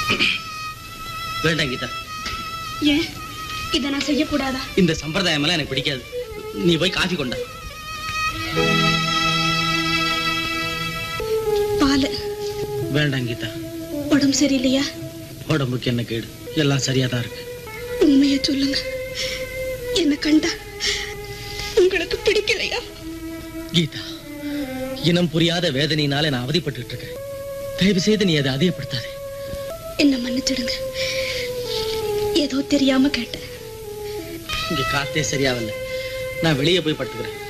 வேண்டாம் கீதா ஏன் இதை நான் செய்யக்கூடாதா இந்த சம்பிரதாயம் எல்லாம் எனக்கு பிடிக்காது நீ போய் காஃபி கொண்டா பால் வேண்டாம் கீதா உடம்பு சரியில்லையா உடம்புக்கு என்ன கேடு எல்லாம் சரியா தான் இருக்கு உண்மையை சொல்லுங்க என்ன கண்டா உங்களுக்கு பிடிக்கலையா கீதா இனம் புரியாத வேதனையினால நான் அவதிப்பட்டுட்டு இருக்கேன் தயவு செய்து நீ அதை அதிகப்படுத்தாதே என்ன மன்னிச்சிடுங்க ஏதோ தெரியாம கேட்டேன் இங்க காத்தே சரியாவில்லை நான் வெளியே போய் படுத்துக்கிறேன்